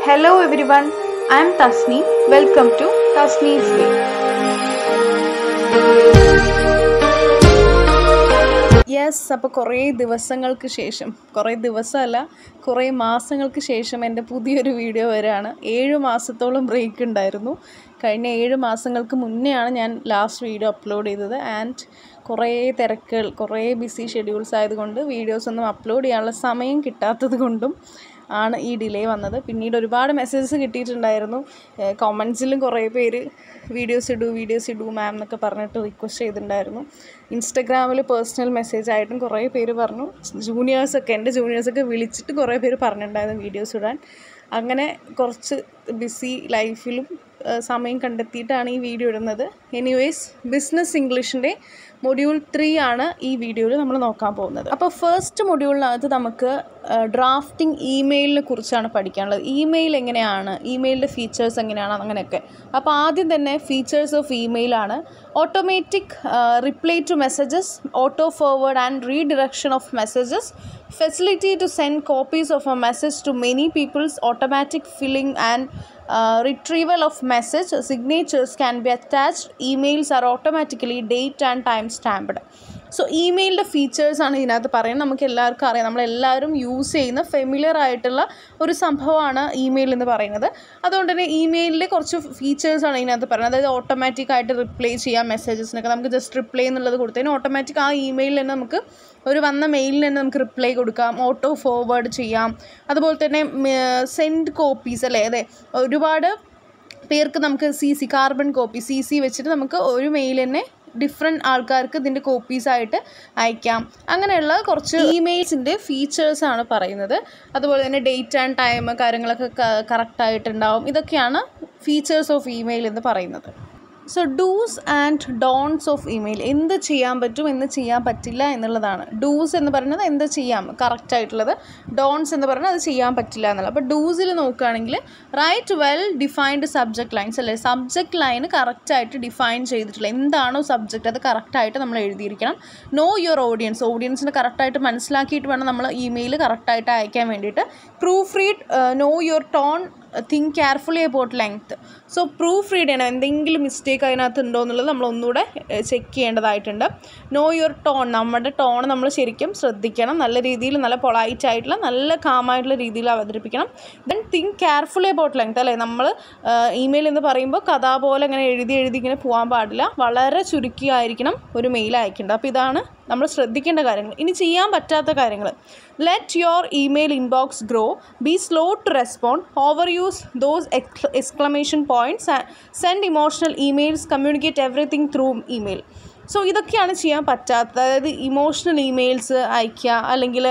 Hello everyone, I am Tasni. Welcome to Tasni's Way. Yes അപ്പോൾ കുറേ ദിവസങ്ങൾക്ക് ശേഷം കുറേ ദിവസമല്ല കുറേ മാസങ്ങൾക്ക് ശേഷം എൻ്റെ പുതിയൊരു വീഡിയോ വരികയാണ് ഏഴ് മാസത്തോളം ബ്രേക്ക് ഉണ്ടായിരുന്നു കഴിഞ്ഞ ഏഴ് മാസങ്ങൾക്ക് മുന്നെയാണ് ഞാൻ ലാസ്റ്റ് വീഡിയോ അപ്ലോഡ് ചെയ്തത് ആൻഡ് കുറേ തിരക്കുകൾ കുറേ ബിസി ഷെഡ്യൂൾസ് ആയതുകൊണ്ട് വീഡിയോസ് ഒന്നും അപ്ലോഡ് ചെയ്യാനുള്ള സമയം കിട്ടാത്തത് കൊണ്ടും ആണ് ഈ ഡിലേ വന്നത് പിന്നീട് ഒരുപാട് മെസ്സേജസ് കിട്ടിയിട്ടുണ്ടായിരുന്നു കോമൻസിലും കുറേ പേര് വീഡിയോസ് ഇടൂ വീഡിയോസ് ഇടൂ മാം എന്നൊക്കെ പറഞ്ഞിട്ട് റിക്വസ്റ്റ് ചെയ്തിട്ടുണ്ടായിരുന്നു ഇൻസ്റ്റഗ്രാമിൽ പേഴ്സണൽ മെസ്സേജ് ആയിട്ടും കുറേ പേര് പറഞ്ഞു ജൂനിയേഴ്സൊക്കെ എൻ്റെ ജൂനിയേഴ്സൊക്കെ വിളിച്ചിട്ട് കുറേ പേര് പറഞ്ഞിട്ടുണ്ടായിരുന്നു വീഡിയോസ് ഇടാൻ അങ്ങനെ കുറച്ച് ബിസി ലൈഫിലും ഏഹ് സമയം കണ്ടെത്തിയിട്ടാണ് ഈ വീഡിയോ ഇടുന്നത് എനിവേസ് ബിസിനസ് ഇംഗ്ലീഷിൻ്റെ മൊഡ്യൂൾ ത്രീ ആണ് ഈ വീഡിയോയിൽ നമ്മൾ നോക്കാൻ പോകുന്നത് അപ്പോൾ ഫസ്റ്റ് മൊഡ്യൂളിനകത്ത് നമുക്ക് ഡ്രാഫ്റ്റിംഗ് ഇമെയിലിനെ കുറിച്ചാണ് പഠിക്കാനുള്ളത് ഇമെയിൽ എങ്ങനെയാണ് ഇമെയിലിൻ്റെ ഫീച്ചേഴ്സ് എങ്ങനെയാണ് അങ്ങനെയൊക്കെ അപ്പോൾ ആദ്യം തന്നെ ഫീച്ചേഴ്സ് ഓഫ് ഇമെയിലാണ് automatic reply to messages auto forward and redirection of messages facility to send copies of a message to many people's automatic filling and uh, retrieval of message signatures can be attached emails are automatically date and time stamped so ഇമെയിലിൻ്റെ features ആണ് ഇതിനകത്ത് പറയുന്നത് നമുക്ക് എല്ലാവർക്കും അറിയാം നമ്മളെല്ലാവരും use ചെയ്യുന്ന familiar ആയിട്ടുള്ള ഒരു സംഭവമാണ് ഇമെയിൽ എന്ന് പറയുന്നത് അതുകൊണ്ട് തന്നെ ഇമെയിലിൽ കുറച്ച് ഫീച്ചേഴ്സാണ് ഇതിനകത്ത് പറയുന്നത് അതായത് ഓട്ടോമാറ്റിക് ആയിട്ട് റിപ്ലൈ ചെയ്യാം മെസ്സേജസിനൊക്കെ നമുക്ക് ജസ്റ്റ് റിപ്ലൈ എന്നുള്ളത് കൊടുത്തതിന് ഓട്ടോമാറ്റിക് ആ ഇമെയിലിൽ തന്നെ നമുക്ക് ഒരു വന്ന മെയിലിന് തന്നെ നമുക്ക് റിപ്ലൈ കൊടുക്കാം ഓട്ടോ ഫോർവേഡ് ചെയ്യാം അതുപോലെ തന്നെ സെൻഡ് കോപ്പീസ് അല്ലേ അതെ ഒരുപാട് പേർക്ക് നമുക്ക് C C carbon copy C C വെച്ചിട്ട് നമുക്ക് ഒരു മെയിൽ തന്നെ ഡിഫറെൻറ്റ് ആൾക്കാർക്ക് ഇതിൻ്റെ കോപ്പീസായിട്ട് അയക്കാം അങ്ങനെയുള്ള കുറച്ച് ഇമെയിൽസിൻ്റെ ഫീച്ചേഴ്സാണ് പറയുന്നത് അതുപോലെ തന്നെ ഡേറ്റ് ആൻഡ് ടൈം കാര്യങ്ങളൊക്കെ കറക്റ്റായിട്ടുണ്ടാവും ഇതൊക്കെയാണ് ഫീച്ചേഴ്സ് ഓഫ് ഇമെയിൽ എന്ന് പറയുന്നത് so dos and don'ts of email എന്ത് ചെയ്യാൻ പറ്റും എന്ത് ചെയ്യാൻ പറ്റില്ല എന്നുള്ളതാണ് ഡൂസ് എന്ന് പറയുന്നത് എന്ത് ചെയ്യാം കറക്റ്റ് ആയിട്ടുള്ളത് ഡോൺസ് എന്ന് പറയുന്നത് അത് ചെയ്യാൻ പറ്റില്ല എന്നുള്ളത് അപ്പോൾ ഡൂസിൽ നോക്കുകയാണെങ്കിൽ right well defined subject lines അല്ലേ സബ്ജക്റ്റ് ലൈൻ കറക്റ്റായിട്ട് ഡിഫൈൻ ചെയ്തിട്ടില്ല എന്താണോ സബ്ജക്റ്റ് അത് കറക്റ്റായിട്ട് നമ്മൾ എഴുതിയിരിക്കണം നോ യുവർ ഓഡിയൻസ് ഓഡിയൻസിന് കറക്റ്റായിട്ട് മനസ്സിലാക്കിയിട്ട് വേണം നമ്മൾ ഇമെയിൽ കറക്റ്റായിട്ട് അയക്കാൻ വേണ്ടിയിട്ട് proofread know your tone think carefully about length so proofread ചെയ്യണം എന്തെങ്കിലും മിസ്റ്റേക്ക് അതിനകത്ത് ഉണ്ടോ എന്നുള്ളത് നമ്മൾ ഒന്നുകൂടെ ചെക്ക് ചെയ്യേണ്ടതായിട്ടുണ്ട് നോ യുവർ ടോൺ നമ്മുടെ ടോൺ നമ്മൾ ശരിക്കും ശ്രദ്ധിക്കണം നല്ല രീതിയിൽ നല്ല പൊളൈറ്റ് ആയിട്ടുള്ള നല്ല കാമായിട്ടുള്ള രീതിയിൽ അവതരിപ്പിക്കണം then think carefully about length അല്ലേ നമ്മൾ ഇമെയിൽ എന്ന് പറയുമ്പോൾ കഥ പോലെ ഇങ്ങനെ എഴുതി എഴുതി ഇങ്ങനെ പോകാൻ പാടില്ല വളരെ ചുരുക്കിയായിരിക്കണം ഒരു മെയിൽ അയക്കേണ്ടത് അപ്പോൾ ഇതാണ് നമ്മൾ ശ്രദ്ധിക്കേണ്ട കാര്യങ്ങൾ ഇനി ചെയ്യാൻ പറ്റാത്ത കാര്യങ്ങൾ let your email inbox grow be slow to respond over use those exclamation points send emotional emails communicate everything through email so ഇതൊക്കെയാണ് ചെയ്യാൻ പറ്റാത്തത് അതായത് ഇമോഷണൽ ഇമെയിൽസ് അയയ്ക്കുക അല്ലെങ്കിൽ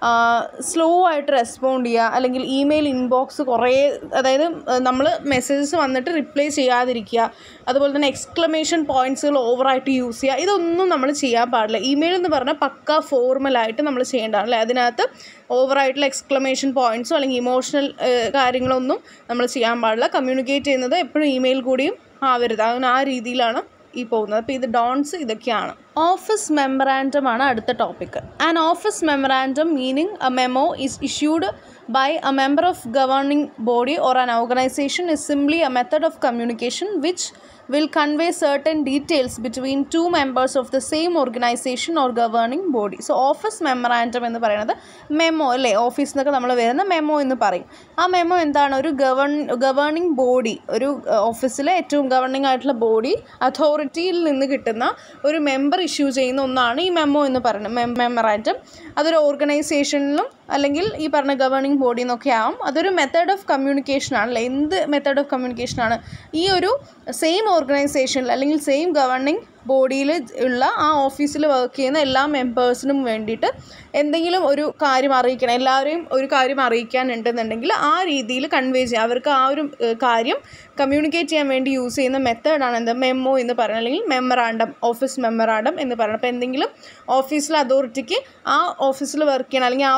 സ്ലോ ആയിട്ട് റെസ്പോണ്ട് ചെയ്യുക അല്ലെങ്കിൽ ഇമെയിൽ ഇൻബോക്സ് കുറേ അതായത് നമ്മൾ മെസ്സേജസ് വന്നിട്ട് റിപ്ലൈ ചെയ്യാതിരിക്കുക അതുപോലെ തന്നെ എക്സ്ക്ലമേഷൻ പോയിൻറ്റ്സുകൾ ഓവറായിട്ട് യൂസ് ചെയ്യുക ഇതൊന്നും നമ്മൾ ചെയ്യാൻ പാടില്ല ഇമെയിൽ എന്ന് പറഞ്ഞാൽ പക്ക ഫോർമലായിട്ട് നമ്മൾ ചെയ്യേണ്ടതാണ് അല്ലേ അതിനകത്ത് ഓവറായിട്ടുള്ള എക്സ്ക്ലമേഷൻ പോയിൻറ്റ്സോ അല്ലെങ്കിൽ ഇമോഷണൽ കാര്യങ്ങളൊന്നും നമ്മൾ ചെയ്യാൻ പാടില്ല കമ്മ്യൂണിക്കേറ്റ് ചെയ്യുന്നത് എപ്പോഴും ഇമെയിൽ കൂടിയും ആവരുത് അങ്ങനെ ആ രീതിയിലാണ് ഈ പോകുന്നത് അപ്പോൾ ഇത് ഡോൺസ് ഇതൊക്കെയാണ് ഓഫീസ് മെമ്മറാൻഡം ആണ് അടുത്ത topic and office memorandum meaning a memo is issued by a member of governing body or an organization is simply a method of communication which will convey certain details between two members of the same organization or governing body so office memorandum എന്ന് പറയുന്നത് memo അല്ലേ ഓഫീസിൽ നിന്നൊക്കെ നമ്മൾ വരുന്ന memo എന്ന് പറയും ആ മെമ്മോ എന്താണ് ഒരു ഗവൺ ഗവേണിംഗ് ബോഡി ഒരു ഓഫീസിലെ ഏറ്റവും ഗവർണിംഗ് ആയിട്ടുള്ള ബോഡി അതോറിറ്റിയിൽ നിന്ന് കിട്ടുന്ന ഒരു മെമ്പർ ഇഷ്യൂ ചെയ്യുന്ന ഒന്നാണ് ഈ മെമ്മോ എന്ന് പറയുന്നത് മെമ്മറാൻഡം അതൊരു ഓർഗനൈസേഷനിലും അല്ലെങ്കിൽ ഈ പറഞ്ഞ ഗവേണിംഗ് ബോഡി എന്നൊക്കെ ആവും അതൊരു മെത്തേഡ് ഓഫ് കമ്മ്യൂണിക്കേഷൻ ആണല്ലേ എന്ത് മെത്തേഡ് ഓഫ് കമ്മ്യൂണിക്കേഷൻ ആണ് ഈ ഒരു സെയിം ഓർഗനൈസേഷനിൽ അല്ലെങ്കിൽ സെയിം ഗവർണിംഗ് ബോഡിയിൽ ഉള്ള ആ ഓഫീസിൽ വർക്ക് ചെയ്യുന്ന എല്ലാ മെമ്പേഴ്സിനും വേണ്ടിയിട്ട് എന്തെങ്കിലും ഒരു കാര്യം അറിയിക്കണം എല്ലാവരെയും ഒരു കാര്യം അറിയിക്കാനുണ്ടെന്നുണ്ടെങ്കിൽ ആ രീതിയിൽ കൺവേ ചെയ്യുക അവർക്ക് ആ ഒരു കാര്യം കമ്മ്യൂണിക്കേറ്റ് ചെയ്യാൻ വേണ്ടി യൂസ് ചെയ്യുന്ന മെത്തേഡാണ് എന്ത് മെമ്മോ എന്ന് പറയുന്നത് അല്ലെങ്കിൽ മെമ്മറാണ്ടം ഓഫീസ് മെമ്മറാണ്ടം എന്ന് പറയുന്നത് അപ്പോൾ എന്തെങ്കിലും ഓഫീസിലെ അതോറിറ്റിക്ക് ആ ഓഫീസിൽ വർക്ക് ചെയ്യണം അല്ലെങ്കിൽ ആ ഒരു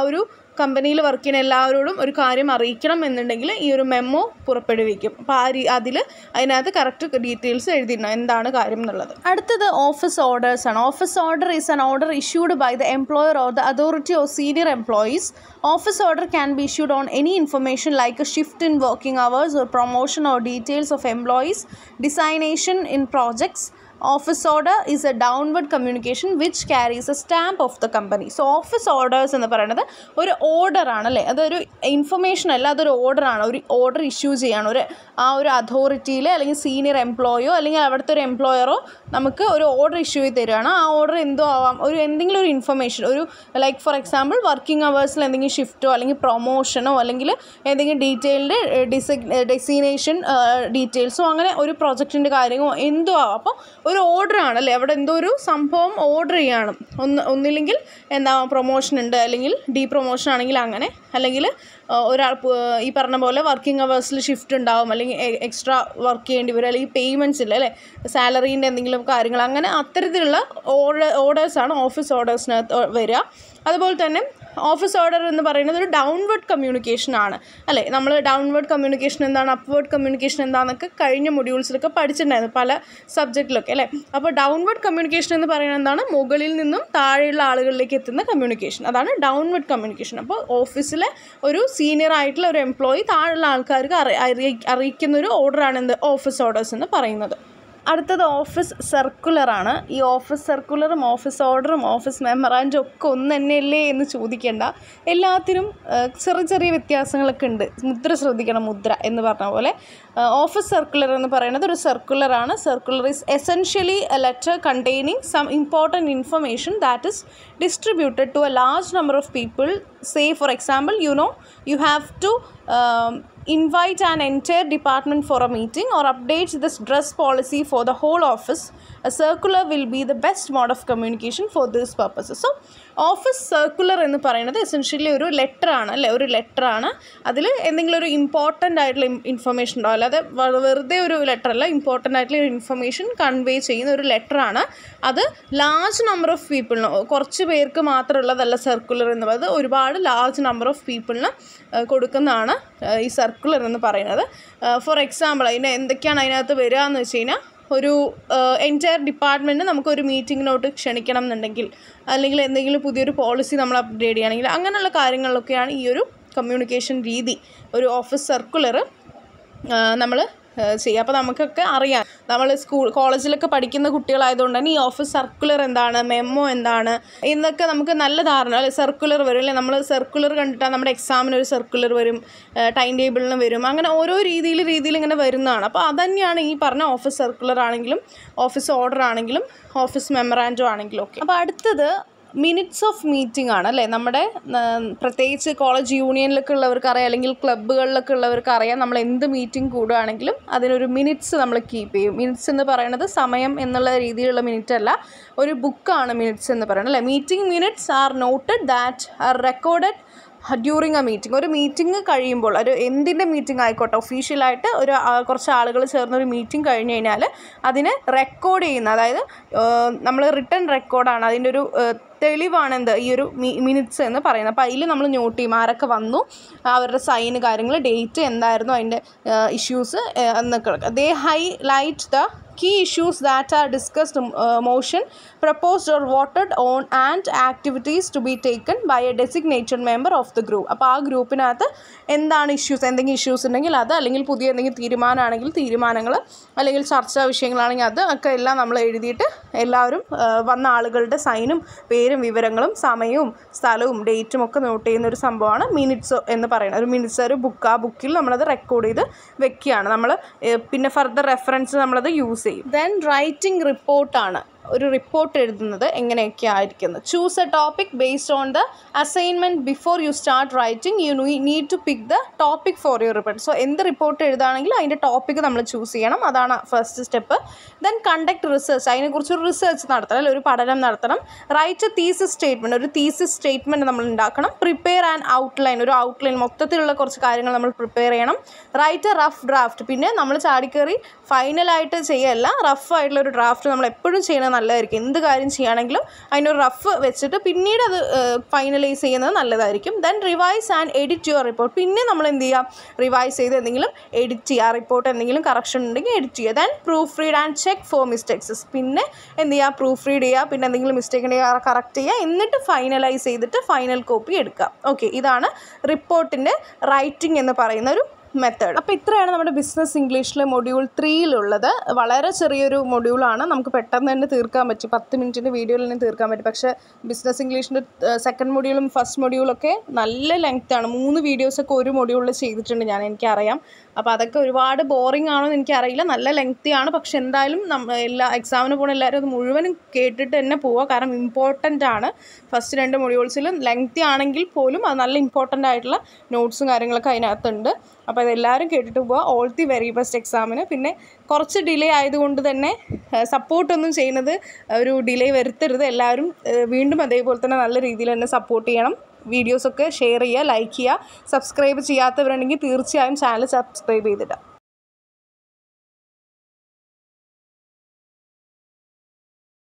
കമ്പനിയിൽ വർക്ക് ചെയ്യുന്ന എല്ലാവരോടും ഒരു കാര്യം അറിയിക്കണം എന്നുണ്ടെങ്കിൽ ഈ ഒരു മെമ്മോ പുറപ്പെടുവിക്കും അപ്പോൾ ആ രീ അതിൽ അതിനകത്ത് കറക്റ്റ് ഡീറ്റെയിൽസ് എഴുതിയിടണം എന്താണ് കാര്യം എന്നുള്ളത് അടുത്തത് ഓഫീസ് ഓർഡേഴ്സ് ആണ് office order is an order issued by the employer or the authority or senior employees office order can be issued on any information like a shift in working hours or promotion or details of employees designation in projects office order is a downward communication which carries a stamp of the company so office orders എന്ന് പറയുന്നത് ഒരു ഓർഡറാണ് അല്ലേ അതൊരു information അല്ല അതൊരു ഓർഡറാണ് ഒരു order issue ചെയ്യാണ് ഒരു ആ ഒരു അതോറിറ്റിയിൽ അല്ലെങ്കിൽ സീനിയർ എംപ്ലോയോ അല്ലെങ്കിൽ അവിടുത്തെ ഒരു എംപ്ലോയറോ നമുക്ക് ഒരു ഓർഡർ ഇഷ്യൂ ചെയ്ത് തരികയാണ് ആ ഓർഡർ എന്തോ ആവാം ഒരു എന്തെങ്കിലും ഒരു ഇൻഫർമേഷൻ ഒരു ലൈക്ക് ഫോർ എക്സാമ്പിൾ വർക്കിംഗ് അവേഴ്സിൽ എന്തെങ്കിലും ഷിഫ്റ്റോ അല്ലെങ്കിൽ പ്രൊമോഷനോ അല്ലെങ്കിൽ എന്തെങ്കിലും ഡീറ്റെയിൽഡ് ഡിസി ഡെസിനേഷൻ ഡീറ്റെയിൽസോ അങ്ങനെ ഒരു പ്രൊജക്റ്റിൻ്റെ കാര്യമോ എന്തോ ആവാം അപ്പോൾ ഒരു ഓർഡർ ആണ് അല്ലേ അവിടെ എന്തോ ഒരു സംഭവം ഓർഡർ ചെയ്യാണ് ഒന്ന് ഒന്നില്ലെങ്കിൽ എന്താ പ്രൊമോഷൻ ഉണ്ട് അല്ലെങ്കിൽ ഡീ പ്രൊമോഷൻ ആണെങ്കിൽ അങ്ങനെ അല്ലെങ്കിൽ ഒരാൾ ഈ പറഞ്ഞ പോലെ വർക്കിംഗ് അവേഴ്സിൽ ഷിഫ്റ്റ് ഉണ്ടാവും അല്ലെങ്കിൽ എക്സ്ട്രാ വർക്ക് ചെയ്യേണ്ടി വരും അല്ലെങ്കിൽ പേയ്മെൻറ്റ്സ് ഇല്ല അല്ലേ സാലറീൻ്റെ എന്തെങ്കിലും കാര്യങ്ങൾ അങ്ങനെ അത്തരത്തിലുള്ള ഓർഡർ ഓർഡേഴ്സാണ് ഓഫീസ് ഓർഡേഴ്സിനകത്ത് വരിക അതുപോലെ തന്നെ ഓഫീസ് ഓർഡർ എന്ന് പറയുന്നത് ഒരു ഡൗൺവേർഡ് കമ്മ്യൂണിക്കേഷൻ ആണ് അല്ലേ നമ്മൾ ഡൗൺവേർഡ് കമ്മ്യൂണിക്കേഷൻ എന്താണ് അപ്വേർഡ് കമ്മ്യൂണിക്കേഷൻ എന്താണെന്നൊക്കെ കഴിഞ്ഞ മൊഡ്യൂൾസിലൊക്കെ പഠിച്ചിട്ടുണ്ടായിരുന്നു പല സബ്ജക്റ്റിലൊക്കെ അല്ലേ അപ്പോൾ ഡൗൺവേർഡ് കമ്മ്യൂണിക്കേഷൻ എന്ന് പറയുന്നത് എന്താണ് മുകളിൽ നിന്നും താഴെയുള്ള ആളുകളിലേക്ക് എത്തുന്ന കമ്മ്യൂണിക്കേഷൻ അതാണ് ഡൗൺവേർഡ് കമ്മ്യൂണിക്കേഷൻ അപ്പോൾ ഓഫീസിലെ ഒരു സീനിയർ ആയിട്ടുള്ള ഒരു എംപ്ലോയി താഴെയുള്ള ആൾക്കാർക്ക് അറി അറിയി- അറിയിക്കുന്ന ഒരു ഓർഡറാണ് എന്ത് ഓഫീസ് ഓർഡേഴ്സ് എന്ന് പറയുന്നത് അടുത്തത് ഓഫീസ് സർക്കുലറാണ് ഈ ഓഫീസ് സർക്കുലറും ഓഫീസ് ഓർഡറും ഓഫീസ് മെമ്മറാൻഡും ഒക്കെ ഒന്ന് തന്നെയല്ലേ എന്ന് ചോദിക്കേണ്ട എല്ലാത്തിനും ആ, ചെറിയ ചെറിയ വ്യത്യാസങ്ങളൊക്കെ ഉണ്ട് മുദ്ര ശ്രദ്ധിക്കണം മുദ്ര എന്ന് പറഞ്ഞ പോലെ ഓഫീസ് സർക്കുലർ എന്ന് പറയുന്നത് ഒരു സർക്കുലറാണ് circular is essentially a letter containing some important information that is distributed to a large number of people say for example you know you have to invite an entire department for a meeting or updates this dress policy for the whole office a circular will be the best mode of communication for these purposes so office circular എന്ന് പറയുന്നത് essentially ഒരു letter ആണ് അല്ലേ ഒരു letter ആണ് അതിൽ എന്തെങ്കിലും ഒരു ഇമ്പോർട്ടൻ്റ് ആയിട്ടുള്ള ഇൻഫർമേഷൻ ഉണ്ടാവും അല്ലാതെ വ- വെറുതെ ഒരു ലെറ്റർ അല്ല ഇമ്പോർട്ടൻ്റ് ആയിട്ടുള്ള ഒരു ഇൻഫർമേഷൻ കൺവേ ചെയ്യുന്ന ഒരു ലെറ്റർ ആണ് അത് ലാർജ് നമ്പർ ഓഫ് പീപ്പിളിന് കുറച്ച് പേർക്ക് മാത്രമുള്ളതല്ല സർക്കുലർ എന്ന് പറയുന്നത് ഒരുപാട് ലാർജ് നമ്പർ ഓഫ് പീപ്പിളിന് കൊടുക്കുന്നതാണ് ആ, ഈ സർക്കുലർ എന്ന് പറയുന്നത് ഫോർ എക്സാമ്പിൾ അതിന് എന്തൊക്കെയാണ് അതിനകത്ത് വരിക എന്ന് വെച്ച് കഴിഞ്ഞാൽ ഒരു എൻറ്റയർ ഡിപ്പാർട്ട്മെൻറ്റ് നമുക്കൊരു മീറ്റിങ്ങിനോട്ട് ക്ഷണിക്കണം എന്നുണ്ടെങ്കിൽ അല്ലെങ്കിൽ എന്തെങ്കിലും പുതിയൊരു പോളിസി നമ്മൾ അപ്ഡേറ്റ് ചെയ്യുകയാണെങ്കിൽ അങ്ങനെയുള്ള കാര്യങ്ങളിലൊക്കെയാണ് ഈ ഒരു കമ്മ്യൂണിക്കേഷൻ രീതി ഒരു ഓഫീസ് സർക്കുലർ നമ്മൾ ചെയ്യുക അപ്പോൾ നമുക്കൊക്കെ അറിയാം നമ്മൾ സ്കൂൾ കോളേജിലൊക്കെ പഠിക്കുന്ന കുട്ടികളായതുകൊണ്ട് തന്നെ ഈ ഓഫീസ് സർക്കുലർ എന്താണ് മെമ്മോ എന്താണ് എന്നൊക്കെ നമുക്ക് നല്ല ധാരണ അല്ലെ സർക്കുലർ വരും അല്ലെ നമ്മൾ സർക്കുലർ കണ്ടിട്ടാൽ നമ്മുടെ എക്സാമിന് ഒരു സർക്കുലർ വരും ടൈം ടേബിളിന് വരും അങ്ങനെ ഓരോ രീതിയിൽ രീതിയിൽ ഇങ്ങനെ വരുന്നതാണ് അപ്പോൾ അതന്നെയാണ് ഈ പറഞ്ഞ ഓഫീസ് സർക്കുലർ ആണെങ്കിലും ഓഫീസ് ഓർഡർ ആണെങ്കിലും ഓഫീസ് മെമ്മറാൻഡോ ആണെങ്കിലും ഒക്കെ അപ്പോൾ അടുത്തത് മിനിറ്റ്സ് ഓഫ് മീറ്റിംഗ് ആണ് അല്ലേ നമ്മുടെ ഉം, പ്രത്യേകിച്ച് കോളേജ് യൂണിയനിലൊക്കെ ഉള്ളവർക്ക് അറിയാം അല്ലെങ്കിൽ ക്ലബ്ബുകളിലൊക്കെ ഉള്ളവർക്ക് അറിയാം നമ്മൾ എന്ത് മീറ്റിംഗ് കൂടുകയാണെങ്കിലും അതിനൊരു മിനിറ്റ്സ് നമ്മൾ കീപ്പ് ചെയ്യും മിനിറ്റ്സ് എന്ന് പറയുന്നത് സമയം എന്നുള്ള രീതിയിലുള്ള മിനിറ്റ് അല്ല ഒരു ബുക്കാണ് മിനിറ്റ്സ് എന്ന് പറയുന്നത് അല്ലേ meeting minutes are noted that are recorded during a meeting ഒരു മീറ്റിംഗ് കഴിയുമ്പോൾ ഒരു എന്തിൻ്റെ മീറ്റിംഗ് ആയിക്കോട്ടെ ഒഫീഷ്യലായിട്ട് ഒരു ആ, കുറച്ച് ആളുകൾ ചേർന്ന് ഒരു മീറ്റിംഗ് കഴിഞ്ഞ് കഴിഞ്ഞാൽ അതിനെ റെക്കോർഡ് ചെയ്യുന്ന അതായത് നമ്മൾ റിട്ടേൺ റെക്കോർഡാണ് അതിൻ്റെ ഒരു ഏഹ്, തെളിവാണ് എന്ത് ഈ ഒരു മിനിറ്റ്സ് എന്ന് പറയുന്നത് അപ്പോൾ അതിൽ നമ്മൾ നോട്ട് ചെയ്യും ആരൊക്കെ വന്നു അവരുടെ സൈന് കാര്യങ്ങൾ ഡേറ്റ് എന്തായിരുന്നു അതിൻ്റെ ഇഷ്യൂസ് എന്നൊക്കെ they highlight the key issues that are discussed uh, motion proposed or voted on and activities to be taken by a designated member of the group അപ്പോൾ ആ ഗ്രൂപ്പിനകത്ത് എന്താണ് ഇഷ്യൂസ് എന്തെങ്കിലും issues ഉണ്ടെങ്കിൽ അത് അല്ലെങ്കിൽ പുതിയ എന്തെങ്കിലും തീരുമാനമാണെങ്കിൽ തീരുമാനങ്ങൾ അല്ലെങ്കിൽ ചർച്ചാ വിഷയങ്ങളാണെങ്കിൽ അത് ഒക്കെ എല്ലാം നമ്മൾ എഴുതിയിട്ട് എല്ലാവരും ആ, വന്ന ആളുകളുടെ സൈനും പേരും വിവരങ്ങളും സമയവും സ്ഥലവും ഡേറ്റും ഒക്കെ നോട്ട് ചെയ്യുന്ന ഒരു സംഭവമാണ് മിനിറ്റ്സ് എന്ന് പറയുന്നത് ഒരു മിനിറ്റ്സ് ഒരു ബുക്ക് ആ ബുക്കിൽ നമ്മളത് റെക്കോർഡ് ചെയ്ത് വെക്കുകയാണ് നമ്മൾ പിന്നെ ഫർദർ റെഫറൻസ് നമ്മളത് യൂസ് ചെയ്യും ദെൻ റൈറ്റിംഗ് റിപ്പോർട്ടാണ് ഒരു റിപ്പോർട്ട് എഴുതുന്നത് എങ്ങനെയൊക്കെ ആയിരിക്കുന്നത് choose a topic based on the assignment before you start writing you need to pick the topic for your report so എന്ത് റിപ്പോർട്ട് എഴുതുകയാണെങ്കിലും അതിൻ്റെ ടോപ്പിക് നമ്മൾ ചൂസ് ചെയ്യണം അതാണ് first step then conduct research അതിനെക്കുറിച്ച് ഒരു റിസർച്ച് നടത്തണം അല്ലെങ്കിൽ ഒരു പഠനം നടത്തണം റൈറ്റ് എ തീസിസ് സ്റ്റേറ്റ്മെൻറ്റ് ഒരു തീസിസ് സ്റ്റേറ്റ്മെൻറ്റ് നമ്മൾ ഉണ്ടാക്കണം പ്രിപ്പയർ ആൻഡ് ഔട്ട്ലൈൻ ഒരു ഔട്ട്ലൈൻ മൊത്തത്തിലുള്ള കുറച്ച് കാര്യങ്ങൾ നമ്മൾ പ്രിപ്പയർ ചെയ്യണം റൈറ്റ് എ റഫ് ഡ്രാഫ്റ്റ് പിന്നെ നമ്മൾ ചാടിക്കയറി ഫൈനലായിട്ട് ചെയ്യല്ല റഫ് ആയിട്ടുള്ള ഒരു ഡ്രാഫ്റ്റ് നമ്മൾ എപ്പോഴും ചെയ്യണം ചെയ്യുന്നത് നല്ലതായിരിക്കും എന്ത് കാര്യം ചെയ്യുകയാണെങ്കിലും അതിനൊരു റഫ് വെച്ചിട്ട് പിന്നീട് അത് ഫൈനലൈസ് ചെയ്യുന്നത് നല്ലതായിരിക്കും then revise and edit your report പിന്നെ നമ്മൾ എന്ത് ചെയ്യുക റിവൈസ് ചെയ്ത് എന്തെങ്കിലും എഡിറ്റ് ചെയ്യുക റിപ്പോർട്ട് എന്തെങ്കിലും കറക്ഷൻ ഉണ്ടെങ്കിൽ എഡിറ്റ് ചെയ്യുക then proofread and check for mistakes പിന്നെ എന്ത് ചെയ്യുക പ്രൂഫ് റീഡ് ചെയ്യുക പിന്നെ എന്തെങ്കിലും മിസ്റ്റേക്ക് ഉണ്ടെങ്കിൽ കറക്റ്റ് ചെയ്യുക എന്നിട്ട് ഫൈനലൈസ് ചെയ്തിട്ട് ഫൈനൽ കോപ്പി എടുക്കുക ഓക്കെ ഇതാണ് റിപ്പോർട്ടിൻ്റെ റൈറ്റിംഗ് എന്ന് പറയുന്ന ഒരു മെത്തേഡ് അപ്പോൾ ഇത്രയാണ് നമ്മുടെ ബിസിനസ് ഇംഗ്ലീഷിലെ മൊഡ്യൂൾ ത്രീയിലുള്ളത് വളരെ ചെറിയൊരു മൊഡ്യൂളാണ് നമുക്ക് പെട്ടെന്ന് തന്നെ തീർക്കാൻ പറ്റും പത്ത് മിനിറ്റിൻ്റെ വീഡിയോയിൽ തന്നെ തീർക്കാൻ പറ്റും പക്ഷേ ബിസിനസ് ഇംഗ്ലീഷിൻ്റെ സെക്കൻഡ് മൊഡ്യൂളും ഫസ്റ്റ് മൊഡ്യൂളൊക്കെ നല്ല ലെങ്ത്താണ് മൂന്ന് വീഡിയോസൊക്കെ ഒരു മൊഡ്യൂളിൽ ചെയ്തിട്ടുണ്ട് ഞാൻ എനിക്കറിയാം അപ്പോൾ അതൊക്കെ ഒരുപാട് ബോറിംഗ് ആണോ എന്ന് എനിക്കറിയില്ല നല്ല ലെങ്തി ആണ് പക്ഷെ എന്തായാലും നമ്മ എല്ലാ എക്സാമിന് പോകുന്ന എല്ലാവരും അത് മുഴുവനും കേട്ടിട്ട് തന്നെ പോവുക കാരണം ഇമ്പോർട്ടൻ്റ് ആണ് ഫസ്റ്റ് രണ്ട് മൊഡ്യൂൾസിലും ലെങ്തി ആണെങ്കിൽ പോലും അത് നല്ല ഇമ്പോർട്ടൻ്റ് ആയിട്ടുള്ള നോട്ട്സും കാര്യങ്ങളൊക്കെ അതിനകത്തുണ്ട് അപ്പോൾ അതെല്ലാവരും കേട്ടിട്ട് പോവുക ഓൾ ദി വെരി ബെസ്റ്റ് എക്സാമിന് പിന്നെ കുറച്ച് ഡിലേ ആയതുകൊണ്ട് തന്നെ സപ്പോർട്ടൊന്നും ചെയ്യുന്നത് ഒരു ഡിലേ വരുത്തരുത് എല്ലാവരും ഏഹ് വീണ്ടും അതേപോലെ തന്നെ നല്ല രീതിയിൽ തന്നെ സപ്പോർട്ട് ചെയ്യണം വീഡിയോസൊക്കെ ഷെയർ ചെയ്യുക ലൈക്ക് ചെയ്യുക സബ്സ്ക്രൈബ് ചെയ്യാത്തവരുണ്ടെങ്കിൽ തീർച്ചയായും ചാനൽ സബ്സ്ക്രൈബ് ചെയ്തിടാം